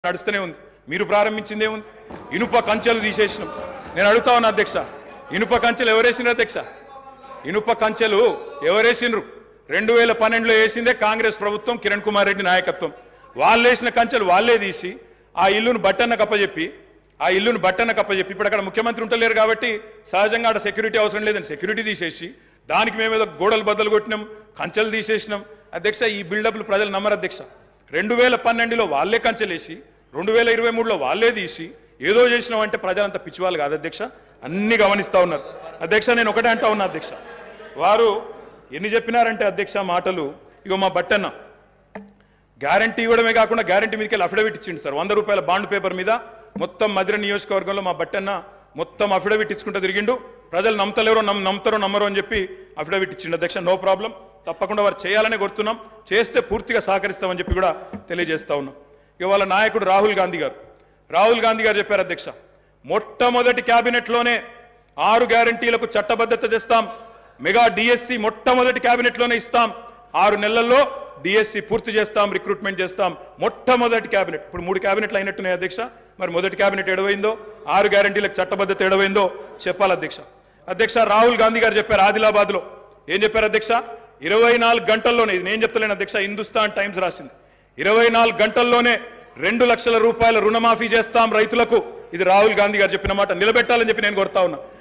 నడుస్తూనే ఉంది మీరు ప్రారంభించిందే ఉంది ఇనుప కంచెలు తీసేసినాం నేను అడుగుతా ఉన్నా అధ్యక్ష ఇనుప కంచెలు ఎవరేసినారు అధ్యక్ష ఇనుప కంచెలు ఎవరేసినరు రెండు వేల పన్నెండులో వేసిందే కాంగ్రెస్ ప్రభుత్వం కిరణ్ కుమార్ రెడ్డి నాయకత్వం వాళ్ళు వేసిన కంచెలు వాళ్ళే తీసి ఆ ఇల్లును బట్టన్న కప్పచెప్పి ఆ ఇల్లును బట్టన్న కప్పచెప్పి ఇప్పుడు అక్కడ ముఖ్యమంత్రి ఉంటలేరు కాబట్టి సహజంగా అక్కడ సెక్యూరిటీ అవసరం లేదని సెక్యూరిటీ తీసేసి దానికి మేము ఏదో గోడలు బద్దలు కొట్టినాం కంచెలు తీసేసినాం అధ్యక్ష ఈ బిల్డప్లు ప్రజలు నమ్మరు అధ్యక్ష రెండు వేల పన్నెండులో వాళ్ళే కంచెలేసి రెండు వేల ఇరవై మూడులో వాళ్ళే తీసి ఏదో చేసినాం అంటే ప్రజలంతా పిచ్చివాళ్ళు కాదు అధ్యక్ష అన్ని గమనిస్తా ఉన్నారు అధ్యక్ష నేను ఒకటే అంటా ఉన్నా అధ్యక్ష వారు ఎన్ని చెప్పినారంటే అధ్యక్ష మాటలు ఇగో మా బట్టన్న గ్యారంటీ ఇవ్వడమే కాకుండా గ్యారంటీ మీదకి వెళ్ళి అఫిడవిట్ ఇచ్చిండు సార్ వంద రూపాయల బాండ్ పేపర్ మీద మొత్తం మధుర నియోజకవర్గంలో మా బట్టన్న మొత్తం అఫిడవిట్ ఇచ్చుకుంటూ తిరిగిండు ప్రజలు నమ్మతలేరో నమ్ నమ్ముతారో నమ్మరో అని చెప్పి అఫిడవిట్ ఇచ్చిండు అధ్యక్ష నో ప్రాబ్లం తప్పకుండా వారు చేయాలనే కోరుతున్నాం చేస్తే పూర్తిగా సహకరిస్తామని చెప్పి కూడా తెలియజేస్తా ఉన్నాం ఇక వాళ్ళ నాయకుడు రాహుల్ గాంధీ గారు రాహుల్ గాంధీ గారు చెప్పారు అధ్యక్ష మొట్టమొదటి క్యాబినెట్లోనే ఆరు గ్యారంటీలకు చట్టబద్ధత తెస్తాం మెగా డిఎస్సి మొట్టమొదటి క్యాబినెట్లోనే ఇస్తాం ఆరు నెలల్లో డిఎస్సి పూర్తి చేస్తాం రిక్రూట్మెంట్ చేస్తాం మొట్టమొదటి క్యాబినెట్ ఇప్పుడు మూడు క్యాబినెట్లు అయినట్టున్నాయి అధ్యక్ష మరి మొదటి క్యాబినెట్ ఎడవైందో ఆరు గ్యారంటీలకు చట్టబద్ధత ఎడవైందో చెప్పాలి అధ్యక్ష అధ్యక్ష రాహుల్ గాంధీ గారు చెప్పారు ఆదిలాబాద్ లో ఏం చెప్పారు అధ్యక్ష ఇరవై నాలుగు గంటల్లోనే ఇది నేను చెప్తలేను అధ్యక్ష హిందుస్థాన్ టైమ్స్ రాసింది ఇరవై నాలుగు గంటల్లోనే రెండు లక్షల రూపాయల రుణమాఫీ చేస్తాం రైతులకు ఇది రాహుల్ గాంధీ గారు చెప్పిన మాట నిలబెట్టాలని చెప్పి నేను కోరుతా ఉన్నా